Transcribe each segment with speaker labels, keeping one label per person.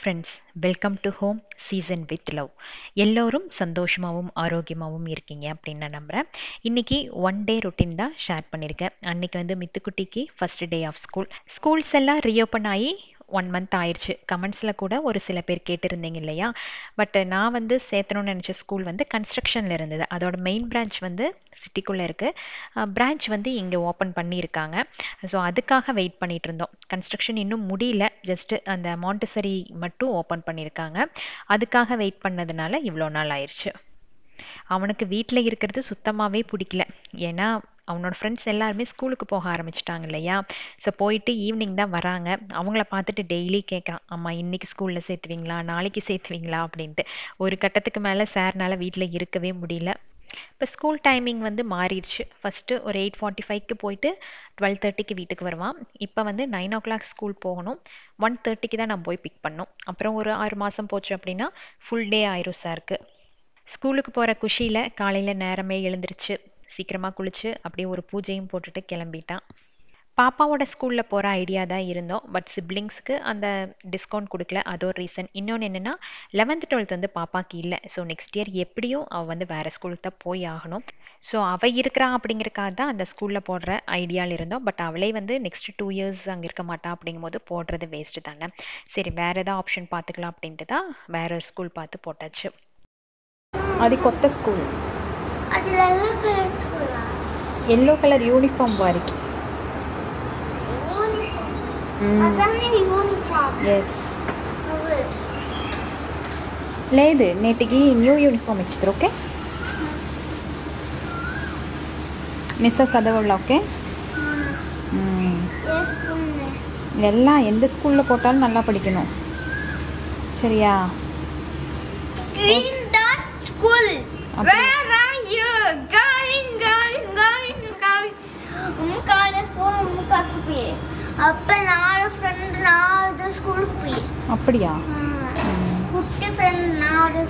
Speaker 1: Friends welcome to home season with love எல்லோரும் சந்தோஷமாகவும் ஆரோக்கியமாகவும் இருக்கீங்க அப்படின்னு நான் நம்புகிறேன் இன்றைக்கி ஒன் டே ரொட்டீன் தான் ஷேர் பண்ணியிருக்கேன் அன்றைக்கி வந்து மித்துக்குட்டிக்கு first day of school schools எல்லாம் ரீஓப்பன் ஆகி ஒன் மந்த் ஆயிடுச்சு கமெண்ட்ஸில் கூட ஒரு சில பேர் கேட்டிருந்தீங்க இல்லையா பட் நான் வந்து சேர்த்தணும்னு நினச்ச ஸ்கூல் வந்து கன்ஸ்ட்ரக்ஷனில் இருந்தது அதோட மெயின் பிரான்ச் வந்து சிட்டிக்குள்ளே இருக்குது பிரான்ச் வந்து இங்கே ஓப்பன் பண்ணியிருக்காங்க ஸோ அதுக்காக வெயிட் பண்ணிகிட்டு இருந்தோம் கன்ஸ்ட்ரக்ஷன் இன்னும் முடியல ஜஸ்ட்டு அந்த மாண்டசரி மட்டும் ஓப்பன் பண்ணியிருக்காங்க அதுக்காக வெயிட் பண்ணதுனால இவ்வளோ நாள் ஆயிடுச்சு அவனுக்கு வீட்டில் இருக்கிறது சுத்தமாகவே பிடிக்கல ஏன்னா அவனோட ஃப்ரெண்ட்ஸ் எல்லாருமே ஸ்கூலுக்கு போக ஆரம்பிச்சிட்டாங்க இல்லையா ஸோ போயிட்டு ஈவினிங் தான் வராங்க அவங்கள பார்த்துட்டு டெய்லி கேட்குறான் அம்மா இன்னைக்கு ஸ்கூலில் சேர்த்துவீங்களா நாளைக்கு சேர்த்துவீங்களா அப்படின்ட்டு ஒரு கட்டத்துக்கு மேலே சார்னால வீட்டில் இருக்கவே முடியல இப்போ ஸ்கூல் டைமிங் வந்து மாறிடுச்சு ஃபஸ்ட்டு ஒரு எயிட் ஃபார்ட்டி ஃபைவ்க்கு போயிட்டு டுவெல் தேர்ட்டிக்கு வீட்டுக்கு வருவான் இப்போ வந்து நைன் ஓ கிளாக் ஸ்கூல் போகணும் ஒன் தேர்ட்டிக்கு தான் நான் போய் பிக் பண்ணோம் அப்புறம் ஒரு ஆறு மாதம் போச்சு அப்படின்னா ஃபுல் டே ஆயிரும் சாருக்கு ஸ்கூலுக்கு போகிற குஷியில் காலையில் நேரமே எழுந்திருச்சு சீக்கிரமாக குளித்து அப்படியே ஒரு பூஜையும் போட்டுட்டு கிளம்பிட்டான் பாப்பாவோட ஸ்கூலில் போகிற ஐடியா தான் இருந்தோம் பட் சிப்ளிங்ஸ்க்கு அந்த டிஸ்கவுண்ட் கொடுக்கல அது ஒரு ரீசன் இன்னொன்று என்னென்னா லெவன்த் டுவெல்த் வந்து பாப்பாக்கு இல்லை ஸோ நெக்ஸ்ட் இயர் எப்படியும் அவள் வந்து வேறு ஸ்கூலுக்கு தான் போய் ஆகணும் ஸோ அவள் இருக்கிறா அப்படிங்கிறக்காக தான் அந்த ஸ்கூலில் போடுற ஐடியாவில் இருந்தோம் பட் அவளே வந்து நெக்ஸ்ட் டூ இயர்ஸ் அங்கே இருக்க மாட்டா அப்படிங்கும்போது போடுறது வேஸ்ட்டு தானே சரி வேறு ஏதாவது ஆப்ஷன் பார்த்துக்கலாம் அப்படின்ட்டு தான் வேறு ஒரு ஸ்கூல் பார்த்து போட்டாச்சு
Speaker 2: అది కొత్త స్కూల్
Speaker 3: అది yellow colour school
Speaker 2: yellow colour uniform వారికి
Speaker 3: యూనిఫామ్ అతన్ని యూనిఫామ్
Speaker 2: ఎస్ లేదు నేటికి న్యూ యూనిఫామ్ ఇచ్చిದ್ರು ఓకే மிஸ்ஸை சதவுள்ள ஓகே
Speaker 3: వేసుకునే
Speaker 2: எல்லாம் எந்த ஸ்கூலில் போட்டாலும் நல்லா படிக்கணும் சரியா
Speaker 3: Green dot school.
Speaker 2: Okay.
Speaker 3: Where are you? Going, going, going, going. உம் காலேஜ் போ உம் காக்கு போய் அப்ப நாலு ஃப்ரெண்ட் நாலு ஸ்கூலுக்கு போய்
Speaker 2: அப்படியா
Speaker 3: குட்டி ஃப்ரெண்ட் நாலு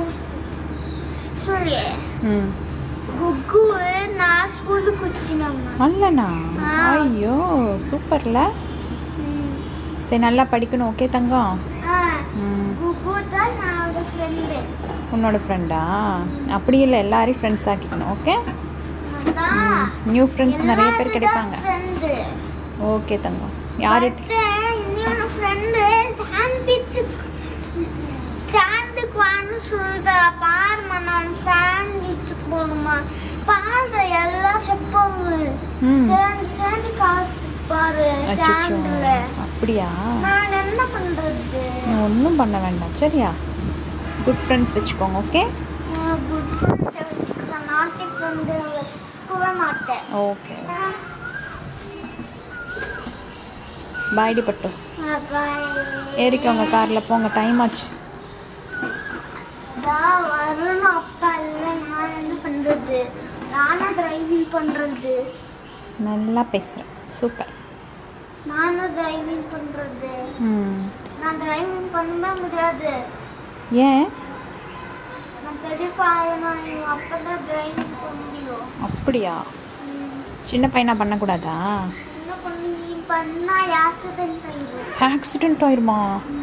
Speaker 3: సరే
Speaker 2: ம்
Speaker 3: గుగ్గు నా స్కూల్కి వచ్చినమ్మా
Speaker 2: அல்லண்ணா
Speaker 3: ஆ.
Speaker 2: ஐயோ சூப்பர்ல சரி நல்லா படிக்கணும் ஓகே தங்கம் ம்
Speaker 3: గుగ్గు தான் நாலு ஃப்ரெண்டு
Speaker 2: உன்னோட ஃப்ரெண்டா அப்படி இல்லை எல்லாரையும் ஃப்ரெண்ட்ஸ் ஆக்கிக்கணும் ஓகே
Speaker 3: அதான்
Speaker 2: நியூ ஃப்ரெண்ட்ஸ் நிறைய பேர் கிடைப்பாங்க
Speaker 3: ஃப்ரெண்டு
Speaker 2: ஓகே தங்கம் யாரு
Speaker 3: இன்னொரு ஃப்ரெண்டு சாண்ட் பீச் சாந்துக்கு வான்னு சொல்றா பாருமா நான் சாண்ட் பீச்சுக்கு போகணுமா பாரு எல்லாம் చెప్పవు
Speaker 2: ம்
Speaker 3: சாண்ட் சாண்ட் காத்து பாரு
Speaker 2: அச்சச்சோ.
Speaker 3: சாண்ட்ல
Speaker 2: அப்படியா
Speaker 3: நான் என்ன பண்றது
Speaker 2: ஒன்றும் பண்ண வேண்டாம் சரியா குட் ஃப்ரெண்ட்ஸ் வச்சுக்கோங்க ஓகே
Speaker 3: குட் ஃப்ரெண்ட் வச்சுக்கிறேன் நாட்டி ஃப்ரெண்டு வச்சுக்கவே மாட்டேன்
Speaker 2: ஓகே பாய்டி பட்டு ஏறிக்கோங்க காரில் போங்க டைம் ஆச்சு
Speaker 3: தான் வரணும் அப்பா இல்லை நான் என்ன பண்றது நானா டிரைவிங் பண்றது
Speaker 2: நல்லா பேசுகிறேன் சூப்பர்
Speaker 3: நானும் டிரைவிங் பண்றது
Speaker 2: ம்
Speaker 3: நான் டிரைவிங் பண்ணவே முடியாது
Speaker 2: ஏன்
Speaker 3: நான் பெரியப்பா ஆகணும் எங்கள் அப்பா தான் டிரைவிங் பண்ண முடியும்
Speaker 2: அப்படியா சின்ன பையனா பண்ணக்கூடாதா
Speaker 3: சின்ன பொண்ணு நீ பண்ணா ஆக்சிடென்ட் ஆயிடும்
Speaker 2: ஆக்சிடென்ட் ஆயிருமா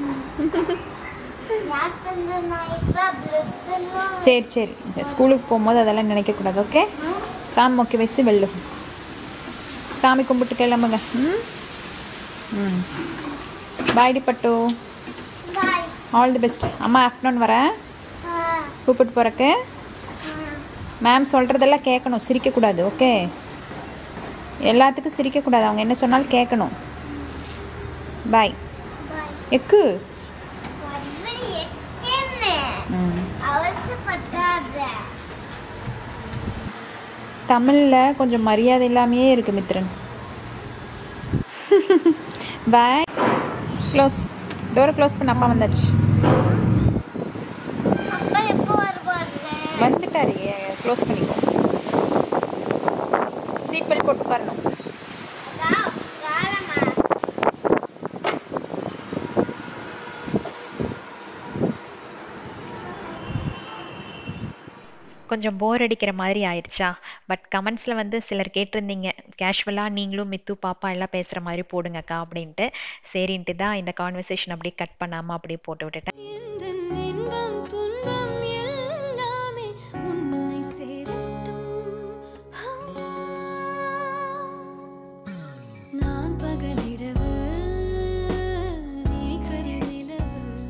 Speaker 3: ஆக்சிடென்ட் ஆயிட்டா பிளட் எல்லாம்
Speaker 2: சரி சரி ஸ்கூலுக்கு போகும்போது அதெல்லாம் நினைக்கக்கூடாது ஓகே சாமி மொக்கி வச்சு வெள்ளு சாமி கும்பிட்டு கிளம்புங்க ம் ம் பாய்டி பட்டு
Speaker 3: பாய்
Speaker 2: ஆல் தி பெஸ்ட் அம்மா ஆஃப்டர்நூன் வரேன் கூப்பிட்டு போகிறக்கு மேம் சொல்கிறதெல்லாம் கேட்கணும் சிரிக்கக்கூடாது ஓகே எல்லாத்துக்கும் சிரிக்கக்கூடாது அவங்க என்ன சொன்னாலும் கேட்கணும் பாய்
Speaker 3: பாய்
Speaker 2: எக்கு
Speaker 3: வந்து எக்கேன்னு
Speaker 2: ம்
Speaker 3: அவசரப்படாத
Speaker 2: தமிழில் கொஞ்சம் மரியாதை இல்லாமையே இருக்குது மித்ரன் பாய் க்ளோஸ் டோரை க்ளோஸ் பண்ண அப்பா வந்தாச்சு
Speaker 3: அப்பா எப்போ வருவாரு
Speaker 2: வந்துட்டாரு க்ளோஸ் பண்ணிக்கோ சீட் பெல்ட் போட்டு உட்காரணும்
Speaker 3: அதான் வாரமா
Speaker 1: கொஞ்சம் போர் அடிக்கிற மாதிரி ஆயிடுச்சா பட் கமெண்ட்ஸில் வந்து சிலர் கேட்டிருந்தீங்க கேஷுவலாக நீங்களும் மித்து பாப்பா எல்லாம் பேசுகிற மாதிரி போடுங்கக்கா அப்படின்ட்டு சரின்ட்டு தான் இந்த கான்வர்சேஷன் அப்படியே கட் பண்ணாமல் அப்படியே போட்டு விட்டுட்டேன்
Speaker 4: எந்தன் இன்பம் துன்பம் எல்லாமே உன்னை சேரட்டும் நான் பகலிரவு நீ கருநிலவு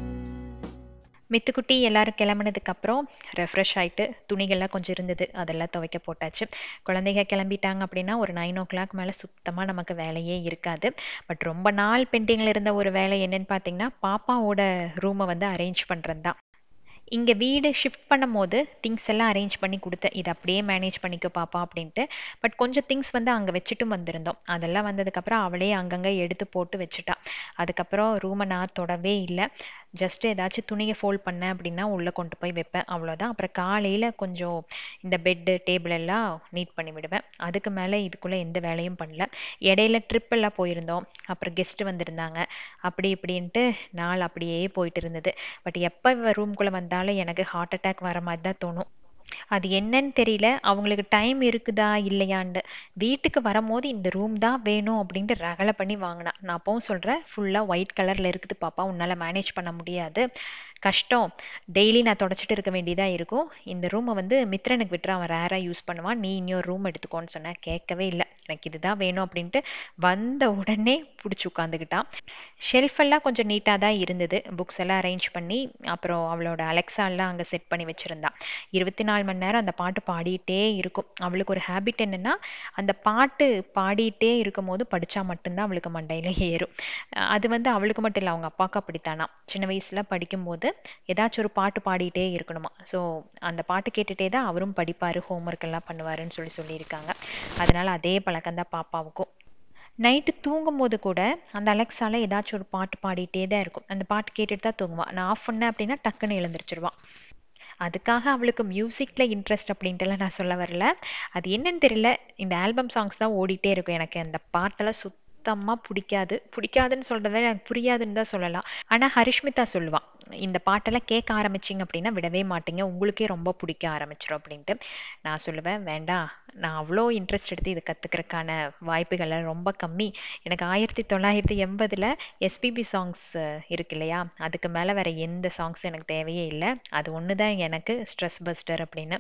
Speaker 1: மித்துக்குட்டி எல்லாரும் கிளம்புனதுக்கப்புறம் ரெஃப்ரெஷ் ஆகிட்டு துணிகள்லாம் கொஞ்சம் இருந்தது அதெல்லாம் துவைக்க போட்டாச்சு குழந்தைங்க கிளம்பிட்டாங்க அப்படின்னா ஒரு நைன் ஓ கிளாக் மேலே சுத்தமாக நமக்கு வேலையே இருக்காது பட் ரொம்ப நாள் பெண்டிங்கில் இருந்த ஒரு வேலை என்னன்னு பார்த்தீங்கன்னா பாப்பாவோட ரூமை வந்து அரேஞ்ச் பண்ணுறது தான் இங்கே வீடு ஷிஃப்ட் பண்ணும்போது திங்ஸ் எல்லாம் அரேஞ்ச் பண்ணி கொடுத்தேன் இதை அப்படியே மேனேஜ் பண்ணிக்கோ பாப்பா அப்படின்ட்டு பட் கொஞ்சம் திங்ஸ் வந்து அங்கே வச்சுட்டும் வந்திருந்தோம் அதெல்லாம் வந்ததுக்கப்புறம் அவளே அங்கங்கே எடுத்து போட்டு வச்சுட்டா அதுக்கப்புறம் ரூமை நான் தொடவே இல்லை ஜஸ்ட் ஏதாச்சும் துணியை ஃபோல்ட் பண்ணேன் அப்படின்னா உள்ளே கொண்டு போய் வைப்பேன் அவ்வளோதான் அப்புறம் காலையில் கொஞ்சம் இந்த பெட்டு டேபிள் எல்லாம் நீட் பண்ணி விடுவேன் அதுக்கு மேலே இதுக்குள்ளே எந்த வேலையும் பண்ணல இடையில ட்ரிப் எல்லாம் போயிருந்தோம் அப்புறம் கெஸ்ட்டு வந்திருந்தாங்க அப்படி இப்படின்ட்டு நாள் அப்படியே போயிட்டு இருந்தது பட் எப்போ ரூம்குள்ளே வந்தாலும் எனக்கு ஹார்ட் அட்டாக் வர மாதிரி தான் தோணும் அது என்னன்னு தெரியல அவங்களுக்கு டைம் இருக்குதா இல்லையான்னு வீட்டுக்கு வரும்போது இந்த ரூம் தான் வேணும் அப்படின்ட்டு ரகலை பண்ணி வாங்கினா நான் அப்பவும் சொல்கிறேன் ஃபுல்லாக ஒயிட் கலரில் இருக்குது பாப்பா உன்னால் மேனேஜ் பண்ண முடியாது கஷ்டம் டெய்லி நான் தொடச்சிட்டு இருக்க வேண்டியதாக இருக்கும் இந்த ரூமை வந்து மித்ரனுக்கு விட்டுரு அவன் ரேராக யூஸ் பண்ணுவான் நீ இன்னொரு ரூம் எடுத்துக்கோன்னு சொன்னேன் கேட்கவே இல்லை எனக்கு இதுதான் வேணும் அப்படின்ட்டு வந்த உடனே பிடிச்சி உட்காந்துக்கிட்டான் ஷெல்ஃபெல்லாம் கொஞ்சம் நீட்டாக தான் இருந்தது புக்ஸ் எல்லாம் அரேஞ்ச் பண்ணி அப்புறம் அவளோட அலெக்ஸாலாம் அங்கே செட் பண்ணி வச்சுருந்தான் இருபத்தி நாலு மணி நேரம் அந்த பாட்டு பாடிட்டே இருக்கும் அவளுக்கு ஒரு ஹேபிட் என்னென்னா அந்த பாட்டு பாடிட்டே இருக்கும் போது படித்தா மட்டும்தான் அவளுக்கு மண்டையில் ஏறும் அது வந்து அவளுக்கு மட்டும் இல்லை அவங்க அப்பாவுக்கு அப்படித்தானா சின்ன வயசில் படிக்கும்போது ஏதாச்சும் ஒரு பாட்டு பாடிட்டே இருக்கணுமா ஸோ அந்த பாட்டு கேட்டுகிட்டே தான் அவரும் படிப்பார் ஹோம்ஒர்க் எல்லாம் பண்ணுவாருன்னு சொல்லி சொல்லியிருக்காங்க அதனால் அதே பழக்கம் தான் பாப்பாவுக்கும் நைட்டு தூங்கும்போது கூட அந்த அலெக்ஸால ஏதாச்சும் ஒரு பாட்டு பாடிட்டே தான் இருக்கும் அந்த பாட்டு கேட்டுட்டு தான் தூங்குவான் நான் ஆஃப் பண்ணேன் அப்படின்னா டக்குன்னு எழுந்திரிச்சிருவான் அதுக்காக அவளுக்கு மியூசிக்கில் இன்ட்ரெஸ்ட் அப்படின்ட்டுலாம் நான் சொல்ல வரல அது என்னன்னு தெரியல இந்த ஆல்பம் சாங்ஸ் தான் ஓடிட்டே இருக்கும் எனக்கு அந்த பாட்டெல்லாம் சுத்தமாக பிடிக்காது பிடிக்காதுன்னு சொல்கிறத எனக்கு புரியாதுன்னு தான் சொல்லலாம் ஆனால் ஹரிஷ்மிதா சொல்லுவான் இந்த பாட்டெல்லாம் கேட்க ஆரம்பிச்சிங்க அப்படின்னா விடவே மாட்டீங்க உங்களுக்கே ரொம்ப பிடிக்க ஆரம்பிச்சிடும் அப்படின்ட்டு நான் சொல்லுவேன் வேண்டாம் நான் அவ்வளோ இன்ட்ரெஸ்ட் எடுத்து இதை கற்றுக்கிறதுக்கான வாய்ப்புகள்லாம் ரொம்ப கம்மி எனக்கு ஆயிரத்தி தொள்ளாயிரத்தி எண்பதில் எஸ்பிபி சாங்ஸ் இருக்கு இல்லையா அதுக்கு மேலே வேறு எந்த சாங்ஸும் எனக்கு தேவையே இல்லை அது ஒன்று தான் எனக்கு ஸ்ட்ரெஸ் பஸ்டர் அப்படின்னு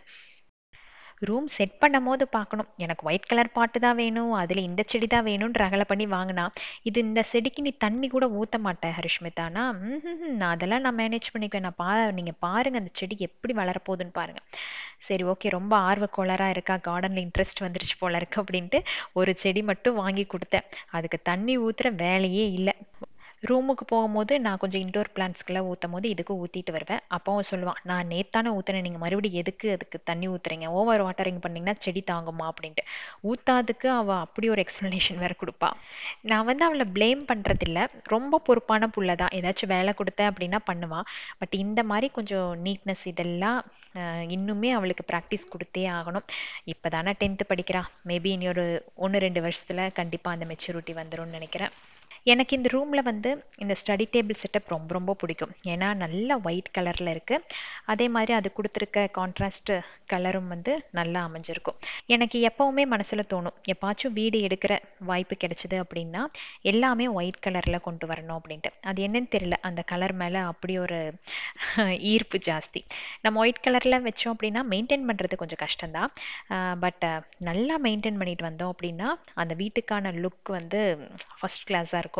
Speaker 1: ரூம் செட் பண்ணும் போது பார்க்கணும் எனக்கு ஒயிட் கலர் பாட்டு தான் வேணும் அதில் இந்த செடி தான் வேணும்னு ரகலை பண்ணி வாங்கினா இது இந்த செடிக்கு நீ தண்ணி கூட ஊற்ற மாட்டேன் ஹரிஷ்மிதானா ம்ஹும், நான் அதெல்லாம் நான் மேனேஜ் பண்ணிக்குவேன் நான் பா நீங்கள் பாருங்கள் அந்த செடி எப்படி வளரப்போகுதுன்னு பாருங்கள் சரி ஓகே ரொம்ப ஆர்வக்கோளராக இருக்கா கார்டனில் இன்ட்ரெஸ்ட் வந்துருச்சு போல இருக்கு அப்படின்ட்டு ஒரு செடி மட்டும் வாங்கி கொடுத்தேன் அதுக்கு தண்ணி ஊற்றுற வேலையே இல்லை ரூமுக்கு போகும்போது நான் கொஞ்சம் இன்டோர் பிளான்ஸ்க்கெல்லாம் ஊற்றும் போது இதுக்கு ஊற்றிட்டு வருவேன் அப்பாவும் சொல்லுவான் நான் நேத்தானே ஊற்றினேன் நீங்கள் மறுபடியும் எதுக்கு அதுக்கு தண்ணி ஊற்றுறீங்க ஓவர் வாட்டரிங் பண்ணிங்கன்னா செடி தாங்குமா அப்படின்ட்டு ஊற்றாதுக்கு அவள் அப்படி ஒரு எக்ஸ்ப்ளனேஷன் வேறு கொடுப்பா நான் வந்து அவளை ப்ளேம் பண்ணுறதில்ல ரொம்ப பொறுப்பான புள்ள தான் ஏதாச்சும் வேலை கொடுத்தேன் அப்படின்னா பண்ணுவாள் பட் இந்த மாதிரி கொஞ்சம் நீட்னஸ் இதெல்லாம் அஹ், இன்னுமே அவளுக்கு ப்ராக்டிஸ் கொடுத்தே ஆகணும் இப்போ தானே டென்த்து படிக்கிறா மேபி இனி ஒரு ஒன்று ரெண்டு வருஷத்தில் கண்டிப்பாக அந்த மெச்சூரிட்டி வந்துரும்னு நினைக்கிறேன் எனக்கு இந்த ரூமில் வந்து இந்த ஸ்டடி டேபிள் செட்டப் ரொம்ப ரொம்ப பிடிக்கும் ஏன்னா நல்லா ஒயிட் கலரில் இருக்குது அதே மாதிரி அது கொடுத்துருக்க கான்ட்ராஸ்ட் கலரும் வந்து நல்லா அமைஞ்சிருக்கும் எனக்கு எப்போவுமே மனசில் தோணும் எப்பாச்சும் வீடு எடுக்கிற வாய்ப்பு கிடைச்சிது அப்படின்னா எல்லாமே ஒயிட் கலரில் கொண்டு வரணும் அப்படின்ட்டு அது என்னன்னு தெரியல அந்த கலர் மேலே அப்படி ஒரு ஈர்ப்பு ஜாஸ்தி நம்ம ஒயிட் கலரில் வச்சோம் அப்படின்னா மெயின்டைன் பண்ணுறது கொஞ்சம் கஷ்டம்தான் பட் நல்லா மெயின்டைன் பண்ணிட்டு வந்தோம் அப்படின்னா அந்த வீட்டுக்கான லுக் வந்து ஃபஸ்ட் கிளாஸாக இருக்கும்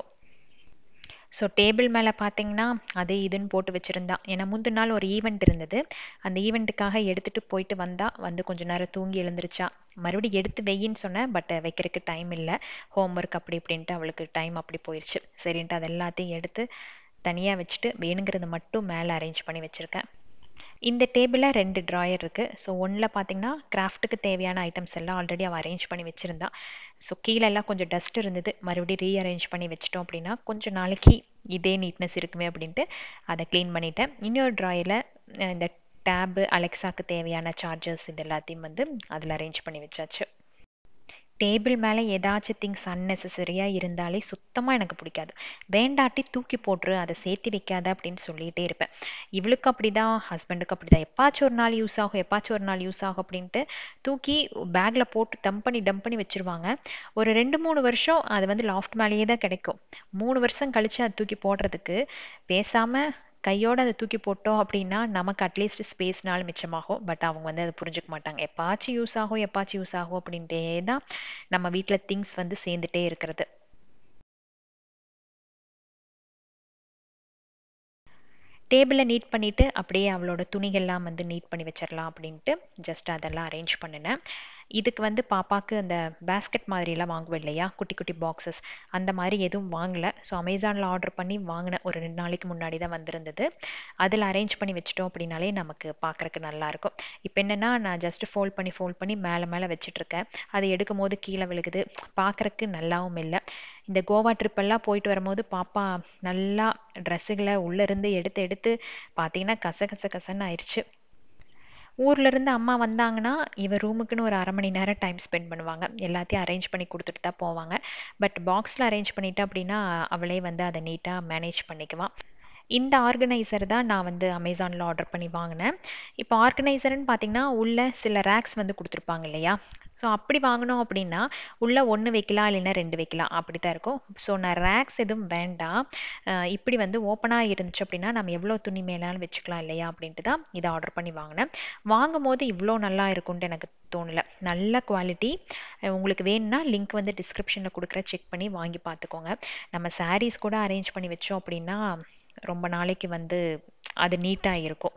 Speaker 1: ஸோ டேபிள் மேலே பார்த்தீங்கன்னா அது இதுன்னு போட்டு வச்சுருந்தா ஏன்னா முந்தின நாள் ஒரு ஈவெண்ட் இருந்தது அந்த ஈவெண்ட்டுக்காக எடுத்துகிட்டு போயிட்டு வந்தா வந்து கொஞ்ச நேரம் தூங்கி எழுந்திருச்சா மறுபடியும் எடுத்து வெயின்னு சொன்னேன் பட் வைக்கிறதுக்கு டைம் இல்லை ஹோம்ஒர்க் அப்படி இப்படின்ட்டு அவளுக்கு டைம் அப்படி போயிடுச்சு சரின்ட்டு அது எல்லாத்தையும் எடுத்து தனியாக வச்சுட்டு வேணுங்கிறது மட்டும் மேலே அரேஞ்ச் பண்ணி வச்சுருக்கேன் இந்த டேபிளில் ரெண்டு ட்ராயர் இருக்குது ஸோ ஒன்றில் பார்த்தீங்கன்னா கிராஃப்ட்டுக்கு தேவையான ஐட்டம்ஸ் எல்லாம் ஆல்ரெடி அவள் அரேஞ்ச் பண்ணி வச்சுருந்தா ஸோ கீழே எல்லாம் கொஞ்சம் டஸ்ட் இருந்தது மறுபடியும் ரீஅரேஞ்ச் பண்ணி வச்சிட்டோம் அப்படின்னா கொஞ்சம் நாளைக்கு இதே நீட்னஸ் இருக்குமே அப்படின்ட்டு அதை க்ளீன் பண்ணிட்டேன் இன்னொரு ட்ராயரில் இந்த டேபு அலெக்ஸாக்கு தேவையான சார்ஜர்ஸ் இது எல்லாத்தையும் வந்து அதில் அரேஞ்ச் பண்ணி வச்சாச்சு டேபிள் மேலே ஏதாச்சும் திங்ஸ் அன்னெசரியாக இருந்தாலே சுத்தமாக எனக்கு பிடிக்காது வேண்டாட்டி தூக்கி போட்டுரு அதை சேர்த்து வைக்காத அப்படின்னு சொல்லிகிட்டே இருப்பேன் இவளுக்கு அப்படி தான் ஹஸ்பண்டுக்கு அப்படி தான் எப்பாச்சும் ஒரு நாள் யூஸ் ஆகும் எப்பாச்சும் ஒரு நாள் யூஸ் ஆகும் அப்படின்ட்டு தூக்கி பேக்கில் போட்டு டம்ப் பண்ணி டம்ப் பண்ணி வச்சுருவாங்க ஒரு ரெண்டு மூணு வருஷம் அது வந்து லாஃப்ட் மேலேயே தான் கிடைக்கும் மூணு வருஷம் கழித்து அதை தூக்கி போடுறதுக்கு பேசாமல் கையோட அதை தூக்கி போட்டோம் அப்படின்னா நமக்கு அட்லீஸ்ட் ஸ்பேஸ்னாலும் மிச்சமாகும் பட் அவங்க வந்து அதை புரிஞ்சுக்க மாட்டாங்க எப்பாச்சும் யூஸ் ஆகும் எப்பாச்சும் யூஸ் ஆகும் அப்படின்ட்டே தான் நம்ம வீட்டில் திங்ஸ் வந்து சேர்ந்துட்டே இருக்கிறது டேபிளை நீட் பண்ணிவிட்டு அப்படியே அவளோட துணிகள்லாம் வந்து நீட் பண்ணி வச்சிடலாம் அப்படின்ட்டு ஜஸ்ட் அதெல்லாம் அரேஞ்ச் பண்ணினேன் இதுக்கு வந்து பாப்பாவுக்கு அந்த பேஸ்கெட் மாதிரிலாம் வாங்குவோம் இல்லையா குட்டி குட்டி பாக்ஸஸ் அந்த மாதிரி எதுவும் வாங்கலை ஸோ அமேசானில் ஆர்டர் பண்ணி வாங்கினேன் ஒரு ரெண்டு நாளைக்கு முன்னாடி தான் வந்திருந்தது அதில் அரேஞ்ச் பண்ணி வச்சிட்டோம் அப்படின்னாலே நமக்கு பார்க்குறக்கு நல்லாயிருக்கும் இப்போ என்னென்னா நான் ஜஸ்ட் ஃபோல்ட் பண்ணி ஃபோல்ட் பண்ணி மேலே மேலே வச்சிட்ருக்கேன் அதை எடுக்கும் போது கீழே விழுகுது பார்க்குறக்கு நல்லாவும் இல்லை இந்த கோவா ட்ரிப்பெல்லாம் போயிட்டு வரும்போது பாப்பா நல்லா ட்ரெஸ்ஸுகளை உள்ளேருந்து எடுத்து எடுத்து பார்த்தீங்கன்னா கச கச கசன்னு ஆயிடுச்சு ஊர்லேருந்து அம்மா வந்தாங்கன்னா இவ ரூமுக்குன்னு ஒரு அரை மணி நேரம் டைம் ஸ்பெண்ட் பண்ணுவாங்க எல்லாத்தையும் அரேஞ்ச் பண்ணி கொடுத்துட்டு தான் போவாங்க பட் பாக்ஸில் அரேஞ்ச் பண்ணிட்டா அப்படின்னா அவளே வந்து அதை நீட்டாக மேனேஜ் பண்ணிக்குவான் இந்த ஆர்கனைசர் தான் நான் வந்து அமேசானில் ஆர்டர் பண்ணி வாங்கினேன் இப்போ ஆர்கனைசர்னு பார்த்தீங்கன்னா உள்ள சில ரேக்ஸ் வந்து கொடுத்துருப்பாங்க இல்லையா ஸோ அப்படி வாங்கினோம் அப்படின்னா உள்ளே ஒன்று வைக்கலாம் இல்லைன்னா ரெண்டு வைக்கலாம் அப்படி தான் இருக்கும் ஸோ நான் ரேக்ஸ் எதுவும் வேண்டாம் அஹ் இப்படி வந்து ஓப்பனாக இருந்துச்சு அப்படின்னா நம்ம எவ்வளோ துணி மேலாலும் வச்சுக்கலாம் இல்லையா அப்படின்ட்டு தான் இதை ஆர்டர் பண்ணி வாங்கினேன் வாங்கும் போது இவ்வளோ நல்லா இருக்கும்னு எனக்கு தோணலை நல்ல குவாலிட்டி உங்களுக்கு வேணும்னா லிங்க் வந்து டிஸ்கிரிப்ஷனில் கொடுக்குற செக் பண்ணி வாங்கி பார்த்துக்கோங்க நம்ம சாரீஸ் கூட அரேஞ்ச் பண்ணி வச்சோம் அப்படின்னா ரொம்ப நாளைக்கு வந்து அது நீட்டாக இருக்கும்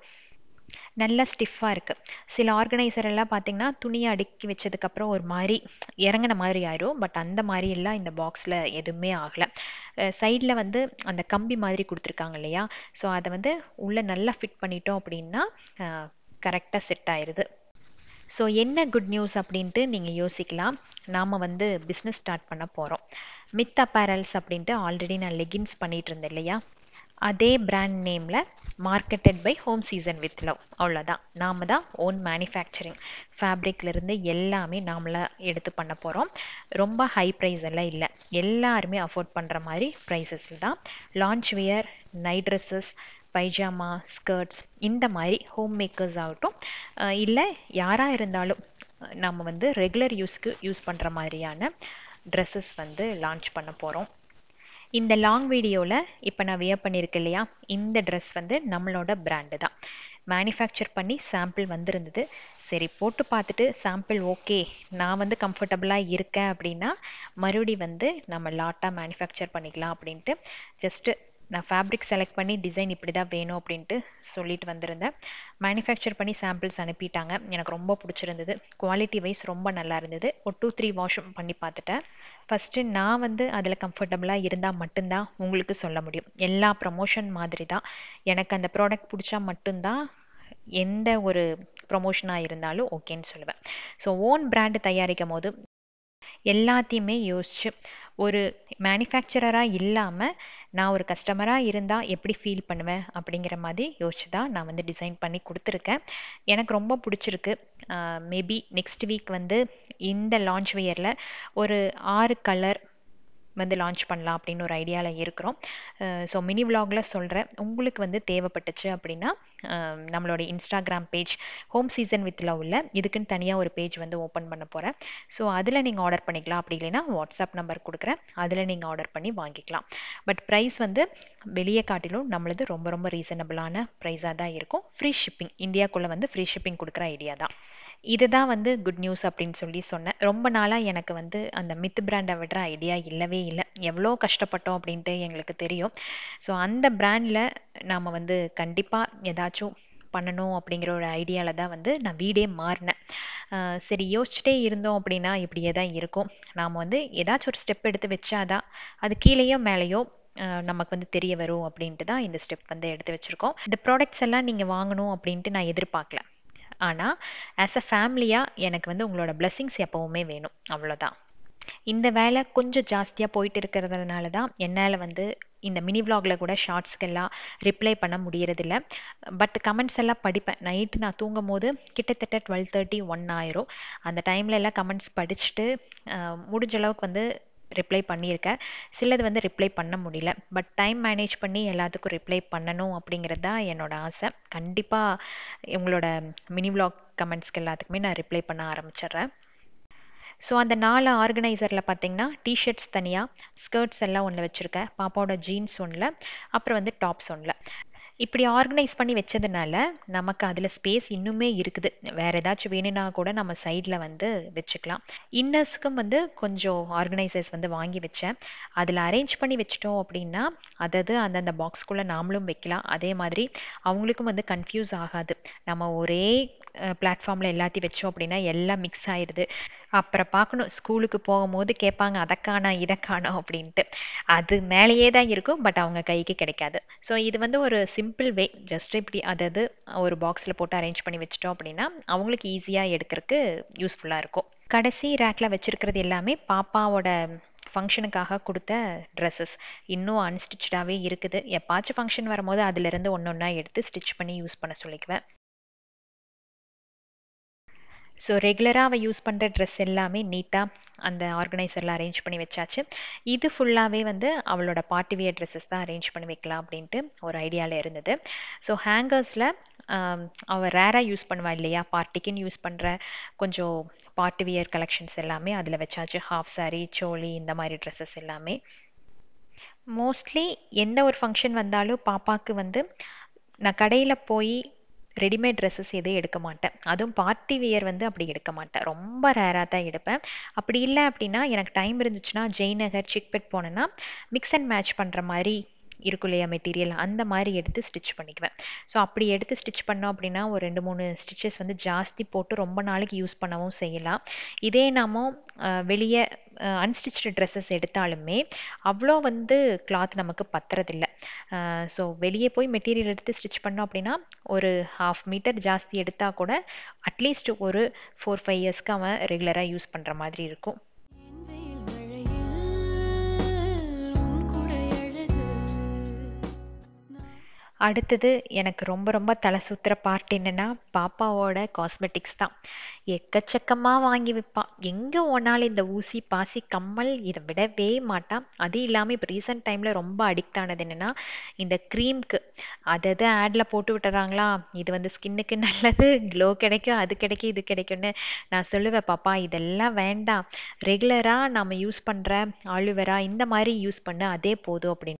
Speaker 1: நல்லா ஸ்டிஃபாக இருக்குது சில ஆர்கனைசர் எல்லாம் பார்த்தீங்கன்னா துணியை அடுக்கி வச்சதுக்கப்புறம் ஒரு மாதிரி இறங்கின மாதிரி ஆயிரும் பட் அந்த மாதிரி எல்லாம் இந்த பாக்ஸில் எதுவுமே ஆகலை சைடில் வந்து அந்த கம்பி மாதிரி கொடுத்துருக்காங்க இல்லையா ஸோ அதை வந்து உள்ளே நல்லா ஃபிட் பண்ணிட்டோம் அப்படின்னா கரெக்டாக செட் ஆயிடுது ஸோ என்ன குட் நியூஸ் அப்படின்ட்டு நீங்கள் யோசிக்கலாம் நாம் வந்து பிஸ்னஸ் ஸ்டார்ட் பண்ண போகிறோம் மித் அப்பேரல்ஸ் அப்படின்ட்டு ஆல்ரெடி நான் லெகின்ஸ் பண்ணிகிட்டு இருந்தேன் இல்லையா அதே பிராண்ட் நேமில் marketed by home season with love அவ்வளோதான் நாம் தான் ஓன் மேனுஃபேக்சரிங் ஃபேப்ரிக்லேருந்து எல்லாமே நாமளாக எடுத்து பண்ண போகிறோம் ரொம்ப ஹை ப்ரைஸ் எல்லாம் இல்லை எல்லாருமே அஃபோர்ட் பண்ணுற மாதிரி ப்ரைஸஸில் தான் launch wear night dresses pyjama skirts இந்த மாதிரி ஹோம் மேக்கர்ஸ் ஆகட்டும் இல்லை யாராக இருந்தாலும் நம்ம வந்து ரெகுலர் யூஸ்க்கு யூஸ் பண்ணுற மாதிரியான ட்ரெஸ்ஸஸ் வந்து லான்ச் பண்ண போகிறோம் இந்த லாங் வீடியோவில் இப்போ நான் வியர் பண்ணியிருக்கேன் இல்லையா இந்த ட்ரெஸ் வந்து நம்மளோட பிராண்டு தான் மேனுஃபேக்சர் பண்ணி சாம்பிள் வந்திருந்தது சரி போட்டு பார்த்துட்டு சாம்பிள் ஓகே நான் வந்து கம்ஃபர்டபுளாக இருக்கேன் அப்படின்னா மறுபடி வந்து நம்ம லாட்டாக மேனுஃபேக்சர் பண்ணிக்கலாம் அப்படின்ட்டு ஜஸ்ட்டு நான் ஃபேப்ரிக் செலக்ட் பண்ணி டிசைன் இப்படி தான் வேணும் அப்படின்ட்டு சொல்லிட்டு வந்திருந்தேன் மேனுஃபேக்சர் பண்ணி சாம்பிள்ஸ் அனுப்பிட்டாங்க எனக்கு ரொம்ப பிடிச்சிருந்தது குவாலிட்டி வைஸ் ரொம்ப நல்லா இருந்தது ஒரு டூ த்ரீ வாஷும் பண்ணி பார்த்துட்டேன் ஃபஸ்ட்டு நான் வந்து அதில் கம்ஃபர்டபுளாக இருந்தால் மட்டும்தான் உங்களுக்கு சொல்ல முடியும் எல்லா ப்ரமோஷன் மாதிரி தான் எனக்கு அந்த ப்ராடக்ட் பிடிச்சா மட்டும்தான் எந்த ஒரு ப்ரொமோஷனாக இருந்தாலும் ஓகேன்னு சொல்லுவேன் ஸோ ஓன் பிராண்டு தயாரிக்கும் போது எல்லாத்தையுமே யோசிச்சு ஒரு மேனுஃபேக்சரராக இல்லாமல் நான் ஒரு கஸ்டமராக இருந்தால் எப்படி ஃபீல் பண்ணுவேன் அப்படிங்கிற மாதிரி யோசிச்சு தான் நான் வந்து டிசைன் பண்ணி கொடுத்துருக்கேன் எனக்கு ரொம்ப பிடிச்சிருக்கு மேபி நெக்ஸ்ட் வீக் வந்து இந்த லான்ச் வியரில் ஒரு ஆறு கலர் வந்து லான்ச் பண்ணலாம் அப்படின்னு ஒரு ஐடியாவில் இருக்கிறோம் ஸோ மினி விலாகில் சொல்கிறேன் உங்களுக்கு வந்து தேவைப்பட்டுச்சு அப்படின்னா நம்மளோட Instagram page home season with லவ்வில் இதுக்குன்னு தனியாக ஒரு பேஜ் வந்து ஓப்பன் பண்ண போகிறேன் ஸோ அதில் நீங்கள் ஆர்டர் பண்ணிக்கலாம் அப்படி இல்லைன்னா வாட்ஸ்அப் நம்பர் கொடுக்குறேன் அதில் நீங்கள் ஆர்டர் பண்ணி வாங்கிக்கலாம் பட் ப்ரைஸ் வந்து வெளியே காட்டிலும் நம்மளது ரொம்ப ரொம்ப ரீசனபிளான ப்ரைஸாக தான் இருக்கும் ஃப்ரீ ஷிப்பிங் இந்தியாக்குள்ளே வந்து ஃப்ரீ ஷிப்பிங் கொடுக்குற ஐடியா தான் இதுதான் வந்து குட் நியூஸ் அப்படின்னு சொல்லி சொன்னேன் ரொம்ப நாளாக எனக்கு வந்து அந்த மித் பிராண்டை விடுற ஐடியா இல்லவே இல்லை எவ்வளோ கஷ்டப்பட்டோம் அப்படின்ட்டு எங்களுக்கு தெரியும் ஸோ அந்த பிராண்டில் நாம் வந்து கண்டிப்பாக ஏதாச்சும் பண்ணணும் அப்படிங்கிற ஒரு ஐடியாவில் தான் வந்து நான் வீடே மாறினேன் சரி யோசிச்சுட்டே இருந்தோம் அப்படின்னா இப்படியே தான் இருக்கும் நாம் வந்து ஏதாச்சும் ஒரு ஸ்டெப் எடுத்து வச்சாதான் அது கீழேயோ மேலேயோ நமக்கு வந்து தெரிய வரும் அப்படின்ட்டு தான் இந்த ஸ்டெப் வந்து எடுத்து வச்சுருக்கோம் இந்த ப்ராடக்ட்ஸ் எல்லாம் நீங்கள் வாங்கணும் அப்படின்ட்டு நான் எதிர்பார்க்கல ஆனால் ஆஸ் அ ஃபேமிலியாக எனக்கு வந்து உங்களோட பிளெஸ்ஸிங்ஸ் எப்போவுமே வேணும் அவ்வளோதான் இந்த வேலை கொஞ்சம் ஜாஸ்தியாக போயிட்டு இருக்கிறதுனால தான் என்னால் வந்து இந்த மினி விலாகில் கூட ஷார்ட்ஸ்க்கெல்லாம் ரிப்ளை பண்ண முடியறதில்ல பட் கமெண்ட்ஸ் எல்லாம் படிப்பேன் நைட்டு நான் தூங்கும் போது கிட்டத்தட்ட டுவெல் தேர்ட்டி ஒன் ஆயிரும் அந்த டைமில் எல்லாம் கமெண்ட்ஸ் படிச்சுட்டு அஹ், முடிஞ்ச அளவுக்கு வந்து ரிப்ளை பண்ணியிருக்கேன் சிலது வந்து ரிப்ளை பண்ண முடியல பட் டைம் மேனேஜ் பண்ணி எல்லாத்துக்கும் ரிப்ளை பண்ணணும் அப்படிங்கிறது தான் என்னோட ஆசை கண்டிப்பாக உங்களோட மினி விலாக் கமெண்ட்ஸ்க்கு எல்லாத்துக்குமே நான் ரிப்ளை பண்ண ஆரம்பிச்சிடுறேன் ஸோ அந்த நாலு ஆர்கனைசரில் பார்த்தீங்கன்னா டிஷர்ட்ஸ் தனியாக ஸ்கர்ட்ஸ் எல்லாம் ஒன்று வச்சுருக்கேன் பாப்பாவோட ஜீன்ஸ் ஒன்றில் அப்புறம் வந்து டாப்ஸ் ஒன்றில் இப்படி ஆர்கனைஸ் பண்ணி வச்சதுனால நமக்கு அதில் ஸ்பேஸ் இன்னுமே இருக்குது வேறு ஏதாச்சும் வேணும்னா கூட நம்ம சைடில் வந்து வச்சுக்கலாம் இன்னர்ஸ்க்கும் வந்து கொஞ்சம் ஆர்கனைசர்ஸ் வந்து வாங்கி வச்சேன் அதில் அரேஞ்ச் பண்ணி வச்சிட்டோம் அப்படின்னா அதது அந்தந்த பாக்ஸ்குள்ளே நாமளும் வைக்கலாம் அதே மாதிரி அவங்களுக்கும் வந்து கன்ஃபியூஸ் ஆகாது நம்ம ஒரே பிளாட்ஃபார்மில் எல்லாத்தையும் வச்சோம் அப்படின்னா எல்லாம் மிக்ஸ் ஆயிடுது அப்புறம் பார்க்கணும் ஸ்கூலுக்கு போகும்போது கேட்பாங்க அதை காணா இதை காணோம் அப்படின்ட்டு அது மேலேயே தான் இருக்கும் பட் அவங்க கைக்கு கிடைக்காது ஸோ இது வந்து ஒரு சிம்பிள் வே ஜஸ்ட் இப்படி அதாவது ஒரு பாக்ஸில் போட்டு அரேஞ்ச் பண்ணி வச்சிட்டோம் அப்படின்னா அவங்களுக்கு ஈஸியாக எடுக்கிறதுக்கு யூஸ்ஃபுல்லாக இருக்கும் கடைசி ரேக்கில் வச்சிருக்கிறது எல்லாமே பாப்பாவோட ஃபங்க்ஷனுக்காக கொடுத்த ட்ரெஸ்ஸஸ் இன்னும் அன்ஸ்டிச்சாகவே இருக்குது எப்பாச்சும் ஃபங்க்ஷன் வரும்போது அதிலிருந்து ஒன்று ஒன்றா எடுத்து ஸ்டிச் பண்ணி யூஸ் பண்ண சொல்லிக்குவேன் ஸோ ரெகுலராக அவள் யூஸ் பண்ணுற ட்ரெஸ் எல்லாமே நீட்டாக அந்த ஆர்கனைசரில் அரேஞ்ச் பண்ணி வச்சாச்சு இது ஃபுல்லாகவே வந்து அவளோட பார்ட்டி வியர் ட்ரெஸ்ஸஸ் தான் அரேஞ்ச் பண்ணி வைக்கலாம் அப்படின்ட்டு ஒரு ஐடியாவில் இருந்தது ஸோ ஹேங்கர்ஸில் அவள் ரேராக யூஸ் பண்ணுவா இல்லையா பார்ட்டிக்குன்னு யூஸ் பண்ணுற கொஞ்சம் பார்ட்டி வியர் கலெக்ஷன்ஸ் எல்லாமே அதில் வச்சாச்சு ஹாஃப் சாரி சோலி இந்த மாதிரி ட்ரெஸ்ஸஸ் எல்லாமே மோஸ்ட்லி எந்த ஒரு ஃபங்க்ஷன் வந்தாலும் பாப்பாவுக்கு வந்து நான் கடையில் போய் ரெடிமேட் ட்ரெஸ்ஸஸ் எதுவும் எடுக்க மாட்டேன் அதுவும் பார்ட்டி வியர் வந்து அப்படி எடுக்க மாட்டேன் ரொம்ப ரேராக தான் எடுப்பேன் அப்படி இல்லை அப்படின்னா எனக்கு டைம் இருந்துச்சுன்னா ஜெய்நகர் சிக்பெட் போனேன்னா மிக்ஸ் அண்ட் மேட்ச் பண்ணுற மாதிரி இருக்கும் இல்லையா மெட்டீரியல் அந்த மாதிரி எடுத்து ஸ்டிச் பண்ணிக்குவேன் ஸோ அப்படி எடுத்து ஸ்டிச் பண்ணோம் அப்படின்னா ஒரு ரெண்டு மூணு ஸ்டிச்சஸ் வந்து ஜாஸ்தி போட்டு ரொம்ப நாளைக்கு யூஸ் பண்ணவும் செய்யலாம் இதே நாம வெளியே அன்ஸ்டிச்டு ட்ரெஸ்ஸஸ் எடுத்தாலுமே அவ்வளோ வந்து கிளாத் நமக்கு பத்துறதில்ல ஸோ வெளியே போய் மெட்டீரியல் எடுத்து ஸ்டிச் பண்ணோம் அப்படின்னா ஒரு ஹாஃப் மீட்டர் ஜாஸ்தி எடுத்தால் கூட அட்லீஸ்ட் ஒரு ஃபோர் ஃபைவ் இயர்ஸ்க்கு அவன் ரெகுலராக யூஸ் பண்ணுற மாதிரி இருக்கும்
Speaker 4: என் வெயில் மழையில் உன் குடை அழகு
Speaker 1: அடுத்தது எனக்கு ரொம்ப ரொம்ப தலை சுத்துற பார்ட் என்னன்னா பாப்பாவோட காஸ்மெட்டிக்ஸ் தான் எக்கச்சக்கமாக வாங்கி வைப்பான் எங்கே ஓனாலும் இந்த ஊசி பாசி கம்மல் இதை விடவே மாட்டான் அது இல்லாமல் இப்போ ரீசெண்ட் டைமில் ரொம்ப அடிக்ட் ஆனது என்னென்னா இந்த க்ரீம்க்கு அதை அதை ஆடில் போட்டு விட்டுறாங்களா இது வந்து ஸ்கின்னுக்கு நல்லது க்ளோ கிடைக்கும் அது கிடைக்கும் இது கிடைக்கும்னு நான் சொல்லுவேன் பாப்பா இதெல்லாம் வேண்டாம் ரெகுலராக நம்ம யூஸ் பண்ணுற ஆலுவேரா இந்த மாதிரி யூஸ் பண்ண அதே போதும் அப்படின்னு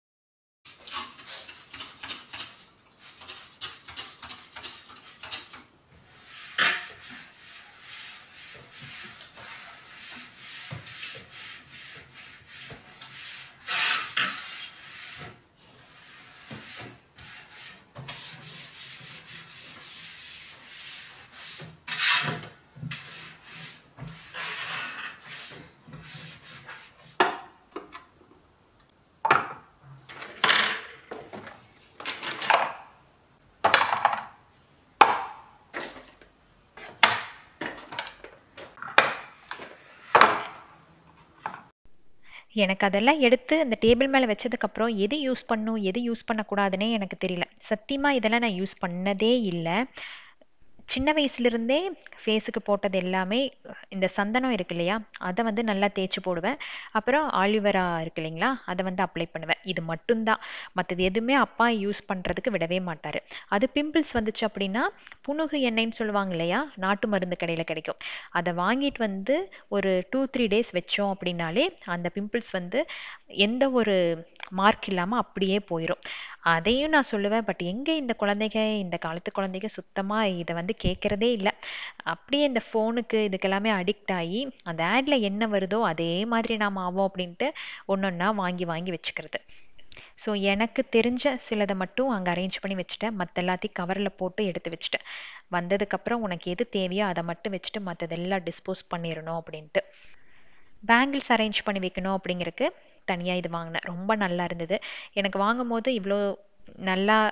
Speaker 1: எனக்கு அதெல்லாம் எடுத்து அந்த டேபிள் மேலே வச்சதுக்கப்புறம் எது யூஸ் பண்ணும் எது யூஸ் பண்ணக்கூடாதுன்னே எனக்கு தெரியல சத்தியமாக இதெல்லாம் நான் யூஸ் பண்ணதே இல்லை சின்ன வயசுலேருந்தே ஃபேஸுக்கு போட்டது எல்லாமே இந்த சந்தனம் இருக்கு இல்லையா அதை வந்து நல்லா தேய்ச்சி போடுவேன் அப்புறம் ஆலிவரா இருக்கு இல்லைங்களா அதை வந்து அப்ளை பண்ணுவேன் இது மட்டும்தான் மற்றது எதுவுமே அப்பா யூஸ் பண்ணுறதுக்கு விடவே மாட்டார் அது பிம்பிள்ஸ் வந்துச்சு அப்படின்னா புணுகு எண்ணெய்ன்னு சொல்லுவாங்க இல்லையா நாட்டு மருந்து கடையில் கிடைக்கும் அதை வாங்கிட்டு வந்து ஒரு டூ த்ரீ டேஸ் வச்சோம் அப்படின்னாலே அந்த பிம்பிள்ஸ் வந்து எந்த ஒரு மார்க் இல்லாமல் அப்படியே போயிடும் அதையும் நான் சொல்லுவேன் பட் எங்கே இந்த குழந்தைங்க இந்த காலத்து குழந்தைங்க சுத்தமாக இதை வந்து கேட்குறதே இல்லை அப்படியே இந்த ஃபோனுக்கு இதுக்கெல்லாமே அடிக்ட் ஆகி அந்த ஆடில் என்ன வருதோ அதே மாதிரி நாம் ஆவோம் அப்படின்ட்டு ஒன்று ஒன்றா வாங்கி வாங்கி வச்சுக்கிறது ஸோ எனக்கு தெரிஞ்ச சிலதை மட்டும் அங்கே அரேஞ்ச் பண்ணி வச்சுட்டேன் மற்ற எல்லாத்தையும் கவரில் போட்டு எடுத்து வச்சுட்டேன் வந்ததுக்கப்புறம் உனக்கு எது தேவையோ அதை மட்டும் வச்சுட்டு மற்றதெல்லாம் டிஸ்போஸ் பண்ணிடணும் அப்படின்ட்டு பேங்கிள்ஸ் அரேஞ்ச் பண்ணி வைக்கணும் அப்படிங்கிறதுக்கு தனியாக இது வாங்கினேன் ரொம்ப நல்லா இருந்தது எனக்கு வாங்கும் போது இவ்வளோ நல்லா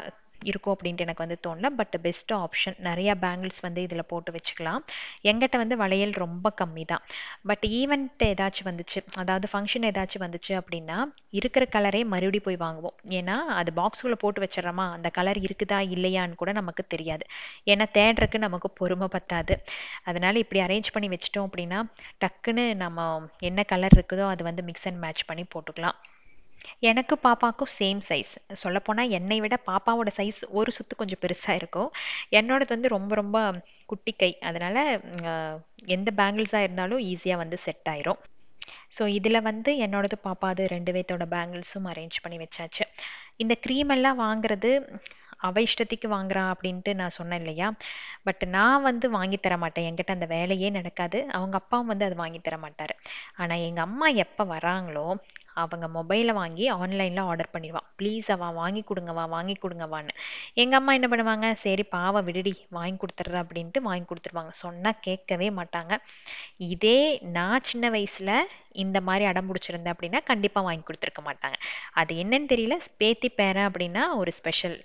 Speaker 1: இருக்கும் அப்படின்ட்டு எனக்கு வந்து தோணல பட் பெஸ்ட் ஆப்ஷன் நிறையா பேங்கிள்ஸ் வந்து இதில் போட்டு வச்சுக்கலாம் எங்கிட்ட வந்து வளையல் ரொம்ப கம்மி தான் பட் ஈவெண்ட் ஏதாச்சும் வந்துச்சு அதாவது ஃபங்க்ஷன் ஏதாச்சும் வந்துச்சு அப்படின்னா இருக்கிற கலரே மறுபடியும் போய் வாங்குவோம் ஏன்னா அது பாக்ஸுக்குள்ளே போட்டு வச்சிடறோமா அந்த கலர் இருக்குதா இல்லையான்னு கூட நமக்கு தெரியாது ஏன்னா தேடுறதுக்கு நமக்கு பொறுமை பத்தாது அதனால இப்படி அரேஞ்ச் பண்ணி வச்சிட்டோம் அப்படின்னா டக்குன்னு நம்ம என்ன கலர் இருக்குதோ அது வந்து மிக்ஸ் அண்ட் மேட்ச் பண்ணி போட்டுக்கலாம் எனக்கு பாப்பாவுக்கும் சேம் சைஸ் சொல்லப்போனால் என்னை விட பாப்பாவோட சைஸ் ஒரு சுத்து கொஞ்சம் பெருசாக இருக்கும் என்னோடது வந்து ரொம்ப ரொம்ப குட்டி கை அதனால் எந்த பேங்கிள்ஸாக இருந்தாலும் ஈஸியாக வந்து செட் ஆயிரும் ஸோ இதில் வந்து என்னோடது பாப்பாது ரெண்டு பேர்த்தோட பேங்கிள்ஸும் அரேஞ்ச் பண்ணி வச்சாச்சு இந்த க்ரீம் எல்லாம் வாங்குறது அவ இஷ்டத்துக்கு வாங்குறா அப்படின்ட்டு நான் சொன்னேன் இல்லையா பட் நான் வந்து வாங்கி தர மாட்டேன் என்கிட்ட அந்த வேலையே நடக்காது அவங்க அப்பாவும் வந்து அது வாங்கி தர மாட்டார் ஆனால் எங்கள் அம்மா எப்போ வராங்களோ அவங்க மொபைலை வாங்கி ஆன்லைனில் ஆர்டர் பண்ணிடுவான் ப்ளீஸ் அவா வாங்கி கொடுங்கவா வாங்கி கொடுங்கவான்னு எங்கள் அம்மா என்ன பண்ணுவாங்க சரி பாவ விடுடி வாங்கி கொடுத்துட்ற அப்படின்ட்டு வாங்கி கொடுத்துருவாங்க சொன்னால் கேட்கவே மாட்டாங்க இதே நான் சின்ன வயசில் இந்த மாதிரி அடம் பிடிச்சிருந்தேன் அப்படின்னா கண்டிப்பாக வாங்கி கொடுத்துருக்க மாட்டாங்க அது என்னன்னு தெரியல பேத்தி பேரன் அப்படின்னா ஒரு ஸ்பெஷல்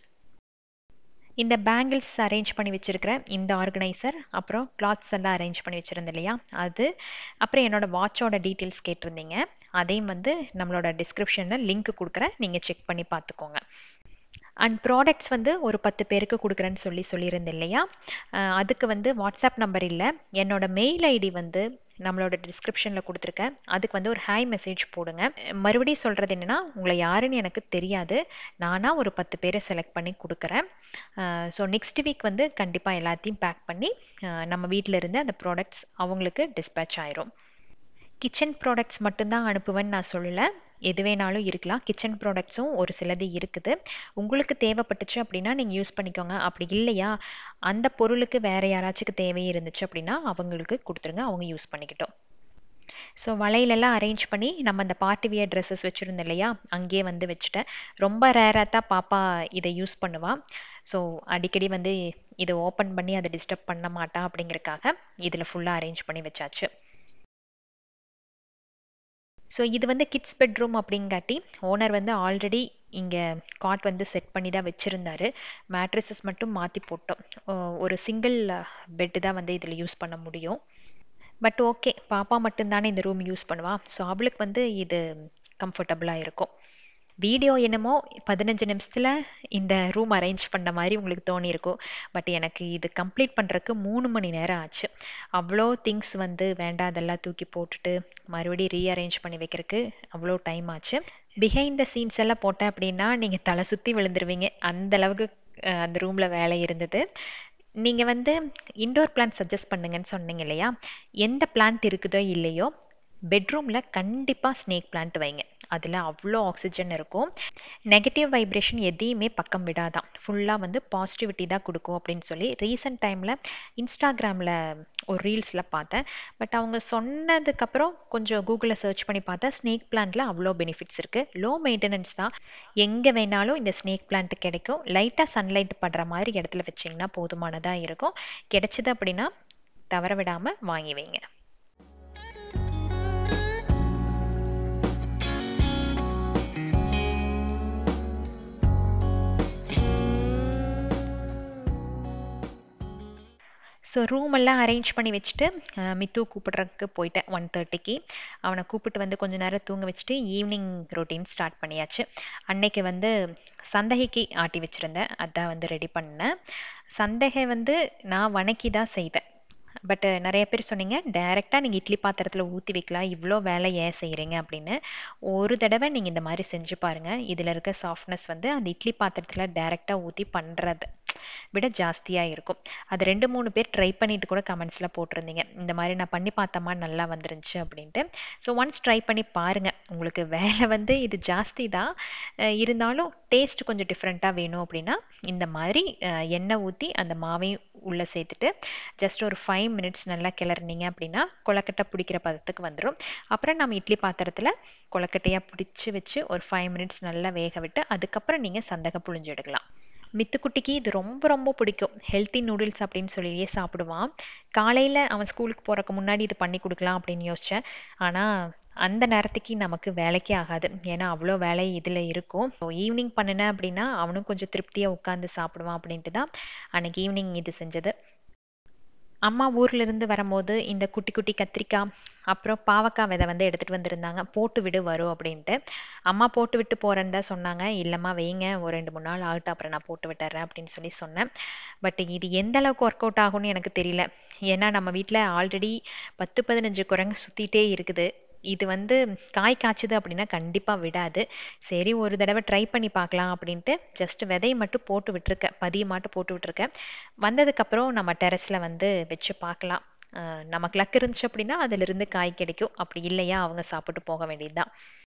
Speaker 1: இந்த பேங்கிள்ஸ் அரேஞ்ச் பண்ணி வச்சுருக்கிறேன் இந்த ஆர்கனைசர் அப்புறம் கிளாத்ஸ் எல்லாம் அரேஞ்ச் பண்ணி வச்சுருந்தேன் இல்லையா அது அப்புறம் என்னோடய வாட்சோட டீட்டெயில்ஸ் கேட்டிருந்தீங்க அதையும் வந்து நம்மளோட டிஸ்கிரிப்ஷனில் லிங்க் கொடுக்குறேன் நீங்கள் செக் பண்ணி பார்த்துக்கோங்க அண்ட் ப்ராடக்ட்ஸ் வந்து ஒரு பத்து பேருக்கு கொடுக்குறேன்னு சொல்லி சொல்லியிருந்தேன் இல்லையா அதுக்கு வந்து வாட்ஸ்அப் நம்பர் இல்லை என்னோட மெயில் ஐடி வந்து நம்மளோட டிஸ்கிரிப்ஷனில் கொடுத்துருக்கேன் அதுக்கு வந்து ஒரு ஹாய் மெசேஜ் போடுங்க மறுபடியும் சொல்கிறது என்னென்னா உங்களை யாருன்னு எனக்கு தெரியாது நானாக ஒரு பத்து பேரை செலக்ட் பண்ணி கொடுக்குறேன் ஸோ நெக்ஸ்ட் வீக் வந்து கண்டிப்பாக எல்லாத்தையும் பேக் பண்ணி நம்ம வீட்டில் இருந்து அந்த ப்ராடக்ட்ஸ் அவங்களுக்கு டிஸ்பேச் ஆயிரும் கிச்சன் ப்ராடக்ட்ஸ் மட்டும்தான் அனுப்புவேன்னு நான் சொல்லலை எது வேணாலும் இருக்கலாம் கிச்சன் ப்ராடக்ட்ஸும் ஒரு சிலது இருக்குது உங்களுக்கு தேவைப்பட்டுச்சு அப்படின்னா நீங்கள் யூஸ் பண்ணிக்கோங்க அப்படி இல்லையா அந்த பொருளுக்கு வேறு யாராச்சுக்கு தேவை இருந்துச்சு அப்படின்னா அவங்களுக்கு கொடுத்துருங்க அவங்க யூஸ் பண்ணிக்கிட்டோம் ஸோ வளையலெல்லாம் அரேஞ்ச் பண்ணி நம்ம அந்த பார்ட்டி வியர் ட்ரெஸ்ஸஸ் வச்சுருந்தோம் இல்லையா அங்கேயே வந்து வச்சுட்டேன் ரொம்ப ரேராக தான் பாப்பா இதை யூஸ் பண்ணுவாள் ஸோ அடிக்கடி வந்து இதை ஓப்பன் பண்ணி அதை டிஸ்டர்ப் பண்ண மாட்டா அப்படிங்கிறக்காக இதில் ஃபுல்லாக அரேஞ்ச் பண்ணி வச்சாச்சு ஸோ இது வந்து கிட்ஸ் பெட்ரூம் அப்படிங்காட்டி ஓனர் வந்து ஆல்ரெடி இங்கே காட் வந்து செட் பண்ணி தான் வச்சுருந்தாரு மேட்ரஸஸ் மட்டும் மாற்றி போட்டோம் ஒரு சிங்கிள் பெட்டு தான் வந்து இதில் யூஸ் பண்ண முடியும் பட் ஓகே பாப்பா மட்டும்தானே இந்த ரூம் யூஸ் பண்ணுவா ஸோ அவளுக்கு வந்து இது கம்ஃபர்டபுளாக இருக்கும் வீடியோ என்னமோ பதினஞ்சு நிமிஷத்தில் இந்த ரூம் அரேஞ்ச் பண்ண மாதிரி உங்களுக்கு தோணியிருக்கும் பட் எனக்கு இது கம்ப்ளீட் பண்ணுறதுக்கு மூணு மணி நேரம் ஆச்சு அவ்வளோ திங்ஸ் வந்து வேண்டாதெல்லாம் தூக்கி போட்டுட்டு மறுபடியும் ரீஅரேஞ்ச் பண்ணி வைக்கிறதுக்கு அவ்வளோ டைம் ஆச்சு பிஹைண்ட் த சீன்ஸ் எல்லாம் போட்டேன் அப்படின்னா நீங்கள் தலை சுற்றி விழுந்துருவீங்க அந்த அளவுக்கு அந்த ரூமில் வேலை இருந்தது நீங்கள் வந்து இண்டோர் பிளான்ட் சஜஸ்ட் பண்ணுங்கன்னு சொன்னீங்க இல்லையா எந்த பிளான்ட் இருக்குதோ இல்லையோ பெட்ரூமில் கண்டிப்பாக ஸ்னேக் பிளான்ட் வைங்க அதில் அவ்வளோ ஆக்சிஜன் இருக்கும் நெகட்டிவ் வைப்ரேஷன் எதையுமே பக்கம் விடாதான் ஃபுல்லாக வந்து பாசிட்டிவிட்டி தான் கொடுக்கும் அப்படின்னு சொல்லி ரீசெண்ட் டைமில் இன்ஸ்டாகிராமில் ஒரு ரீல்ஸில் பார்த்தேன் பட் அவங்க சொன்னதுக்கப்புறம் கொஞ்சம் கூகுளில் சர்ச் பண்ணி பார்த்தா ஸ்னேக் பிளான்ட்டில் அவ்வளோ பெனிஃபிட்ஸ் இருக்குது லோ மெயின்டெனன்ஸ் தான் எங்கே வேணாலும் இந்த ஸ்னேக் பிளான்ட் கிடைக்கும் லைட்டாக சன்லைட் படுற மாதிரி இடத்துல வச்சிங்கன்னா போதுமானதாக இருக்கும் கிடைச்சிது அப்படின்னா தவற விடாமல் வாங்கி வைங்க ஸோ ரூமெல்லாம் அரேஞ்ச் பண்ணி வச்சுட்டு மித்து கூப்பிட்றதுக்கு போயிட்டேன் ஒன் தேர்ட்டிக்கு அவனை கூப்பிட்டு வந்து கொஞ்ச நேரம் தூங்க வச்சுட்டு ஈவினிங் ரொட்டீன் ஸ்டார்ட் பண்ணியாச்சு அன்னைக்கு வந்து சந்தகைக்கு ஆட்டி வச்சுருந்தேன் அதான் வந்து ரெடி பண்ணேன் சந்தகை வந்து நான் வணக்கி தான் செய்வேன் பட் நிறைய பேர் சொன்னீங்க டைரெக்டாக நீங்கள் இட்லி பாத்திரத்தில் ஊற்றி வைக்கலாம் இவ்வளோ வேலை ஏன் செய்கிறீங்க அப்படின்னு ஒரு தடவை நீங்கள் இந்த மாதிரி செஞ்சு பாருங்கள் இதில் இருக்க சாஃப்ட்னஸ் வந்து அந்த இட்லி பாத்திரத்தில் டைரெக்டாக ஊற்றி பண்ணுறது விட ஜாஸ்தியாக இருக்கும் அது ரெண்டு மூணு பேர் ட்ரை பண்ணிட்டு கூட கமெண்ட்ஸில் போட்டிருந்தீங்க இந்த மாதிரி நான் பண்ணி பார்த்தம்மா நல்லா வந்துருந்துச்சு அப்படின்ட்டு ஸோ ஒன்ஸ் ட்ரை பண்ணி பாருங்கள் உங்களுக்கு வேலை வந்து இது ஜாஸ்தி தான் இருந்தாலும் டேஸ்ட் கொஞ்சம் டிஃப்ரெண்ட்டாக வேணும் அப்படின்னா இந்த மாதிரி எண்ணெய் ஊற்றி அந்த மாவையும் உள்ளே சேர்த்துட்டு ஜஸ்ட் ஒரு ஃபைவ் மினிட்ஸ் நல்லா கிளறினீங்க அப்படின்னா கொலக்கட்டை பிடிக்கிற பதத்துக்கு வந்துடும் அப்புறம் நம்ம இட்லி பாத்திரத்தில் கொலக்கட்டையாக பிடிச்சி வச்சு ஒரு ஃபைவ் மினிட்ஸ் நல்லா வேக விட்டு அதுக்கப்புறம் நீங்கள் சந்தகம் புழிஞ்சு எடுக்கலாம் மித்துக்குட்டிக்கு இது ரொம்ப ரொம்ப பிடிக்கும் ஹெல்த்தி நூடுல்ஸ் அப்படின்னு சொல்லியே சாப்பிடுவான் காலையில் அவன் ஸ்கூலுக்கு போகிறக்கு முன்னாடி இது பண்ணி கொடுக்கலாம் அப்படின்னு யோசித்தேன் ஆனால் அந்த நேரத்துக்கு நமக்கு வேலைக்கே ஆகாது ஏன்னா அவ்வளோ வேலை இதில் இருக்கும் ஸோ ஈவினிங் பண்ணினேன் அப்படின்னா அவனும் கொஞ்சம் திருப்தியாக உட்காந்து சாப்பிடுவான் அப்படின்ட்டு தான் அன்னைக்கு ஈவினிங் இது செஞ்சது அம்மா ஊர்ல இருந்து வரும்போது இந்த குட்டி குட்டி கத்திரிக்காய் அப்புறம் பாவக்காய் விதை வந்து எடுத்துட்டு வந்திருந்தாங்க போட்டு விடு வரும் அப்படின்ட்டு அம்மா போட்டு விட்டு போறேன்னு தான் சொன்னாங்க இல்லைம்மா வைங்க ஒரு ரெண்டு மூணு நாள் ஆகட்டும் அப்புறம் நான் போட்டு விட்டுறேன் அப்படின்னு சொல்லி சொன்னேன் பட் இது எந்த அளவுக்கு ஒர்க் அவுட் ஆகும்னு எனக்கு தெரியல ஏன்னா நம்ம வீட்டில் ஆல்ரெடி பத்து பதினஞ்சு குரங்கு சுற்றிட்டே இருக்குது இது வந்து காய் காய்ச்சுது அப்படின்னா கண்டிப்பாக விடாது சரி ஒரு தடவை ட்ரை பண்ணி பார்க்கலாம் அப்படின்ட்டு ஜஸ்ட் விதையை மட்டும் போட்டு விட்டுருக்கேன் பதிய மட்டும் போட்டு விட்டுருக்கேன் வந்ததுக்கப்புறம் நம்ம டெரஸில் வந்து வச்சு பார்க்கலாம் அஹ் நமக்கு லக் இருந்துச்சு அப்படின்னா அதிலிருந்து காய் கிடைக்கும் அப்படி இல்லையா அவங்க சாப்பிட்டு போக வேண்டியதுதான்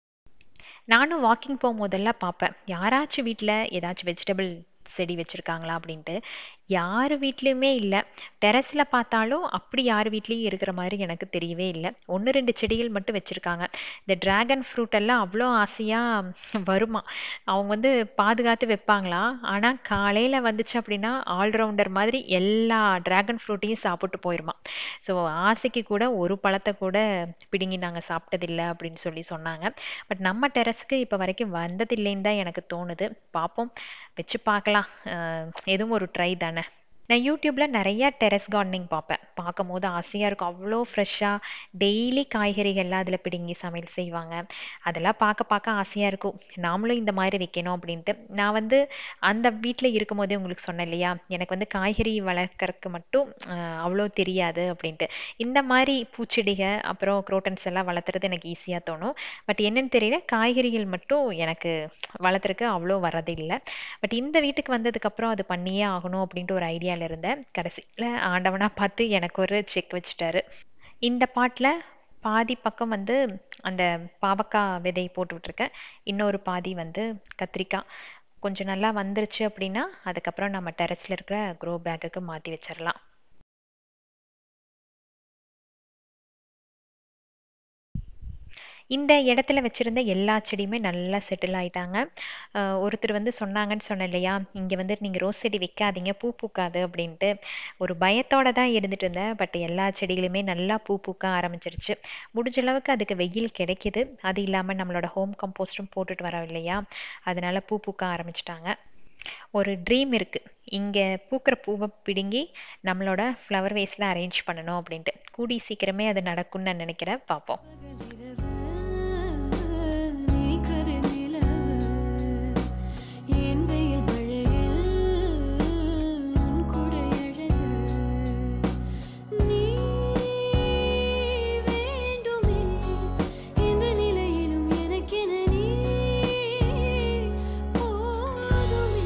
Speaker 1: நானும் வாக்கிங் போகும்போதெல்லாம் பார்ப்பேன் யாராச்சும் வீட்டில் ஏதாச்சும் வெஜிடபிள் செடி வச்சுருக்காங்களா அப்படின்ட்டு யார் வீட்லேயுமே இல்லை டெரஸில் பார்த்தாலும் அப்படி யார் வீட்லேயும் இருக்கிற மாதிரி எனக்கு தெரியவே இல்லை ஒன்று ரெண்டு செடிகள் மட்டும் வச்சுருக்காங்க இந்த டிராகன் ஃப்ரூட் எல்லாம் அவ்வளோ ஆசையாக வருமா அவங்க வந்து பாதுகாத்து வைப்பாங்களா ஆனால் காலையில் வந்துச்சு அப்படின்னா ஆல்ரவுண்டர் மாதிரி எல்லா டிராகன் ஃப்ரூட்டையும் சாப்பிட்டு போயிருமா ஸோ ஆசைக்கு கூட ஒரு பழத்தை கூட பிடுங்கி நாங்கள் சாப்பிட்டதில்லை அப்படின்னு சொல்லி சொன்னாங்க பட் நம்ம டெரஸ்க்கு இப்போ வரைக்கும் வந்ததில்லைன்னு தான் எனக்கு தோணுது பார்ப்போம் வச்சு பார்க்கலாம் அஹ் எதுவும் ஒரு ட்ரை தானே நான் யூடியூப்பில் நிறையா டெரஸ் கார்டனிங் பார்ப்பேன் பார்க்கும் போது ஆசையாக இருக்கும் அவ்வளோ ஃப்ரெஷ்ஷாக டெய்லி காய்கறிகள்லாம் அதில் பிடுங்கி சமையல் செய்வாங்க அதெல்லாம் பார்க்க பார்க்க ஆசையாக இருக்கும் நாமளும் இந்த மாதிரி வைக்கணும் அப்படின்ட்டு நான் வந்து அந்த வீட்டில் இருக்கும்போதே உங்களுக்கு சொன்னேன் இல்லையா எனக்கு வந்து காய்கறி வளர்க்கறதுக்கு மட்டும் அஹ், அவ்வளோ தெரியாது அப்படின்ட்டு இந்த மாதிரி பூச்செடிக அப்புறம் குரோட்டன்ஸ் எல்லாம் வளர்த்துறது எனக்கு ஈஸியாக தோணும் பட் என்னன்னு தெரியல காய்கறிகள் மட்டும் எனக்கு வளர்த்துறதுக்கு அவ்வளோ வரதில்லை பட் இந்த வீட்டுக்கு வந்ததுக்கப்புறம் அது பண்ணியே ஆகணும் அப்படின்ட்டு ஒரு ஐடியாவில் இருந்தேன் கடைசியில் ஆண்டவனாக பார்த்து எனக்கு ஒரு செக் வச்சுட்டாரு இந்த பாட்டில் பாதி பக்கம் வந்து அந்த பாவக்காய் விதை போட்டு விட்டுருக்கேன் இன்னொரு பாதி வந்து கத்திரிக்காய் கொஞ்சம் நல்லா வந்துருச்சு அப்படின்னா அதுக்கப்புறம் நம்ம டெரஸில் இருக்கிற க்ரோ பேக்குக்கு மாற்றி வச்சிடலாம் இந்த இடத்துல வச்சிருந்த எல்லா செடியுமே நல்லா செட்டில் ஆயிட்டாங்க அஹ் ஒருத்தர் வந்து சொன்னாங்கன்னு சொன்னேன் இல்லையா இங்கே வந்து நீங்கள் ரோஸ் செடி வைக்காதீங்க பூ பூக்காது அப்படின்ட்டு ஒரு பயத்தோட தான் இருந்துட்டு இருந்தேன் பட் எல்லா செடிகளுமே நல்லா பூ பூக்க ஆரம்பிச்சிருச்சு முடிஞ்ச அளவுக்கு அதுக்கு வெயில் கிடைக்குது அது இல்லாமல் நம்மளோட ஹோம் கம்போஸ்டும் போட்டுட்டு வரோம் இல்லையா அதனால பூ பூக்க ஆரம்பிச்சிட்டாங்க ஒரு ட்ரீம் இருக்குது இங்கே பூக்கிற பூவை பிடுங்கி நம்மளோட ஃப்ளவர் வேஸில் அரேஞ்ச் பண்ணணும் அப்படின்ட்டு கூடி சீக்கிரமே அது நடக்கும்னு நான் நினைக்கிறேன் பார்ப்போம்
Speaker 4: நீ கருநிலவு என் வெயில் மழையில் உன் குடை அழகு நீ வேண்டுமே இந்த நிலையிலும் எனக்கென நீ போதுமே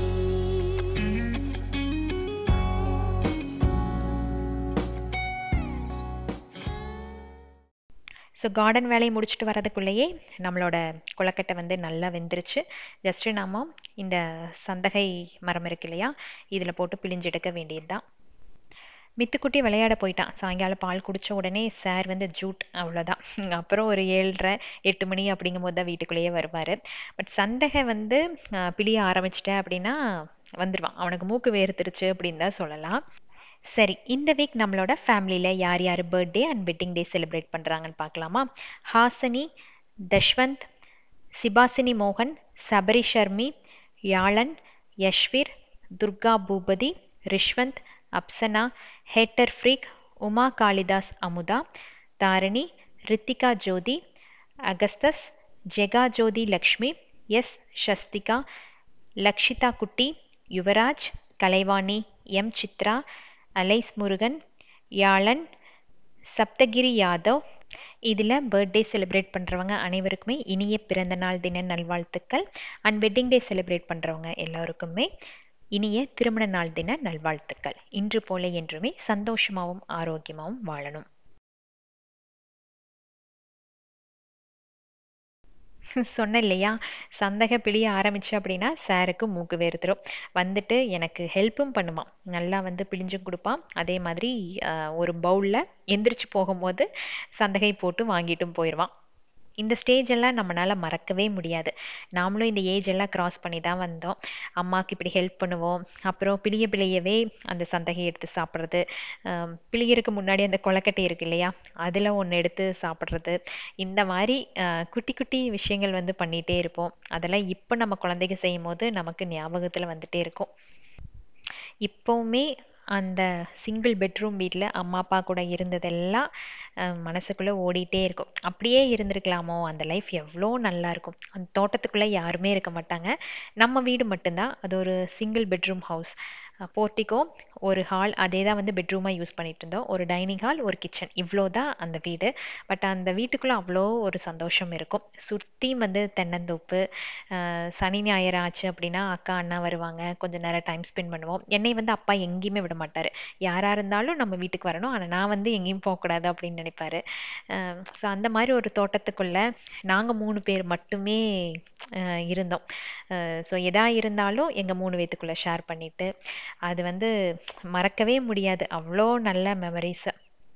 Speaker 1: ஸோ கார்டன் வேலையை முடிச்சுட்டு வரதுக்குள்ளேயே நம்மளோட கொலக்கட்டை வந்து நல்லா வெந்துருச்சு ஜஸ்ட்டு நாம இந்த சந்தகை மரம் இருக்கு இல்லையா இதில் போட்டு பிழிஞ்சு எடுக்க வேண்டியது தான் மித்துக்குட்டி விளையாட போயிட்டான் சாயங்காலம் பால் குடிச்ச உடனே சார் வந்து ஜூட் அவ்வளோதான் அப்புறம் ஒரு ஏழரை எட்டு மணி அப்படிங்கும்போது தான் வீட்டுக்குள்ளேயே வருவார் பட் சந்தகை வந்து ஆஹ், பிழிய ஆரம்பிச்சிட்டேன் அப்படின்னா வந்துடுவான் அவனுக்கு மூக்கு வேர்த்துருச்சு அப்படின்னு தான் சொல்லலாம் சரி இந்த வீக் நம்மளோட ஃபேமிலியில் யார் யார் birthday and wedding day celebrate பண்ணுறாங்கன்னு பார்க்கலாமா ஹாசினி தஷ்வந்த் சிபாசினி மோகன் Sabari Sharmi Yazhan Yashveer Durga Boopathi Rishwanth Afsana hater freak Uma Kalidas Amudha Dharani Rithika Jothi Augustus Jega Jothi Lakshmi S Shasthika Lakshitha Kutty Yuvaraj Kalaivani M Chitra Alice Murugan Yazhan Sapthagiri Yadav இதில் பர்த்டே செலிப்ரேட் பண்ணுறவங்க அனைவருக்குமே இனிய பிறந்தநாள் தின நல்வாழ்த்துக்கள் அண்ட் வெட்டிங் டே செலிப்ரேட் பண்ணுறவங்க எல்லாருக்குமே இனிய திருமண நாள் தின நல்வாழ்த்துக்கள் இன்று போல என்றுமே சந்தோஷமாகவும் ஆரோக்கியமாகவும் வாழணும் சொன்னேன் இல்லையா சந்தக பிழிய ஆரம்பிச்சு அப்படின்னா சாருக்கு மூக்கு வேர்த்துரும் வந்துட்டு எனக்கு ஹெல்ப்பும் பண்ணுவான் நல்லா வந்து பிழிஞ்சும் கொடுப்பான் அதே மாதிரி ஆஹ், ஒரு பவுலில் எந்திரிச்சு போகும்போது சந்தகை போட்டு வாங்கிட்டும் போயிடுவான் இந்த ஸ்டேஜ் எல்லாம் நம்மளால் மறக்கவே முடியாது நாமளும் இந்த ஏஜ் எல்லாம் கிராஸ் பண்ணி தான் வந்தோம் அம்மாவுக்கு இப்படி ஹெல்ப் பண்ணுவோம் அப்புறம் பிளிய பிளியவே அந்த சந்தகை எடுத்து சாப்பிட்றது பிளியருக்கு முன்னாடி அந்த கொலக்கட்டை இருக்கு இல்லையா அதில் ஒன்று எடுத்து சாப்பிட்றது இந்த மாதிரி அஹ், குட்டி குட்டி விஷயங்கள் வந்து பண்ணிகிட்டே இருப்போம் அதெல்லாம் இப்போ நம்ம குழந்தைக்கு செய்யும் போது நமக்கு ஞாபகத்தில் வந்துட்டே இருக்கும் இப்போவுமே அந்த சிங்கிள் பெட்ரூம் வீட்டில் அம்மா அப்பா கூட இருந்ததெல்லாம் அஹ், மனசுக்குள்ளே ஓடிட்டே இருக்கும் அப்படியே இருந்திருக்கலாமோ அந்த லைஃப் எவ்வளோ நல்லா இருக்கும் அந்த தோட்டத்துக்குள்ளே யாருமே இருக்க மாட்டாங்க நம்ம வீடு மட்டும்தான் அது ஒரு சிங்கிள் பெட்ரூம் ஹவுஸ் போர்ட்டிக்கோ ஒரு ஹால் அதே தான் வந்து பெட்ரூமாக யூஸ் பண்ணிட்டு இருந்தோம் ஒரு டைனிங் ஹால் ஒரு கிச்சன் இவ்வளோ தான் அந்த வீடு பட் அந்த வீட்டுக்குள்ளே அவ்வளோ ஒரு சந்தோஷம் இருக்கும் சுற்றி வந்து தென்னந்தோப்பு அஹ், சனி ஞாயிறு ஆச்சு அப்படின்னா அக்கா அண்ணா வருவாங்க கொஞ்சம் நேரம் டைம் ஸ்பெண்ட் பண்ணுவோம் என்னை வந்து அப்பா எங்கேயுமே விட மாட்டார் யாராக இருந்தாலும் நம்ம வீட்டுக்கு வரணும் ஆனால் நான் வந்து எங்கேயும் போகக்கூடாது அப்படின்னு நினைப்பாரு ஸோ அந்த மாதிரி ஒரு தோட்டத்துக்குள்ளே நாங்கள் மூணு பேர் மட்டுமே அஹ், இருந்தோம் ஸோ எதா இருந்தாலும் எங்கள் மூணு பேத்துக்குள்ளே ஷேர் பண்ணிட்டு அது வந்து மறக்கவே முடியாது அவ்வளோ நல்ல மெமரிஸ்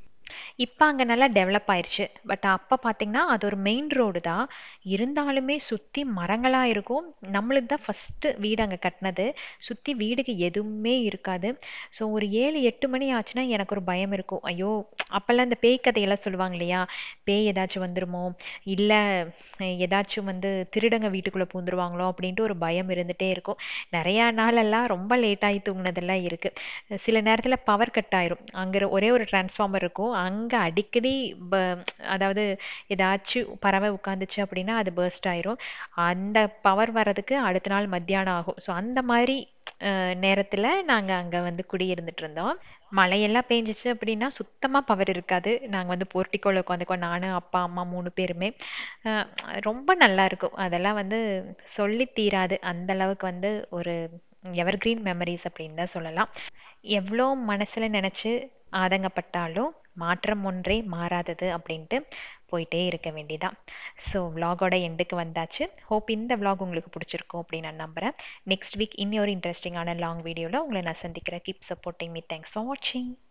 Speaker 1: இப்போ அங்கே நல்லா டெவலப் ஆயிருச்சு பட் அப்போ பார்த்தீங்கன்னா அது ஒரு மெயின் ரோடு தான் இருந்தாலுமே சுற்றி மரங்களாக இருக்கும் நம்மளுக்கு தான் ஃபஸ்ட்டு வீடு அங்கே கட்டினது சுற்றி வீடுக்கு எதுவுமே இருக்காது ஸோ ஒரு ஏழு எட்டு மணி ஆச்சுன்னா எனக்கு ஒரு பயம் இருக்கும் ஐயோ அப்போல்லாம் இந்த பேய் கதையெல்லாம் சொல்லுவாங்க இல்லையா பேய் ஏதாச்சும் வந்துருமோ இல்லை ஏதாச்சும் வந்து திருடங்க வீட்டுக்குள்ளே பூந்துருவாங்களோ அப்படின்ட்டு ஒரு பயம் இருந்துகிட்டே இருக்கும் நிறையா நாளெல்லாம் ரொம்ப லேட்டாகி தூங்கினதெல்லாம் இருக்குது சில நேரத்தில் பவர் கட் ஆயிரும் அங்கே ஒரே ஒரு டிரான்ஸ்ஃபார்மர் இருக்கும் அங்கே அடிக்கடி ப அதாவது ஏதாச்சும் பறவை உட்காந்துச்சு அப்படின்னா அது பர்ஸ்ட் ஆயிரும் அந்த பவர் வர்றதுக்கு அடுத்த நாள் மத்தியானம் ஆகும் ஸோ அந்த மாதிரி நேரத்தில் நாங்கள் அங்கே வந்து குடியிருந்துட்டு இருந்தோம் மழையெல்லாம் பேஞ்சிச்சு அப்படின்னா சுத்தமாக பவர் இருக்காது நாங்கள் வந்து போர்ட்டிக்கோவில் உட்காந்துக்குவோம் நான் அப்பா அம்மா மூணு பேருமே அஹ் ரொம்ப நல்லா இருக்கும் அதெல்லாம் வந்து சொல்லி தீராது அந்த அளவுக்கு வந்து ஒரு எவர்கிரீன் மெமரிஸ் அப்படின்னு தான் சொல்லலாம் எவ்வளோ மனசில் நினச்சி ஆதங்கப்பட்டாலும் மாற்றம் ஒன்றே மாறாதது அப்படின்ட்டு போயிட்டே இருக்க வேண்டியதான் ஸோ vlog-ஓட எண்டுக்கு வந்தாச்சு ஹோப் இந்த vlog உங்களுக்கு பிடிச்சிருக்கும் அப்படின்னு நான் நம்புகிறேன் நெக்ஸ்ட் வீக் இன்னொரு இன்ட்ரெஸ்டிங்கான லாங் வீடியோவில் உங்களை நான் சந்திக்கிறேன் keep supporting me thanks for வாட்சிங்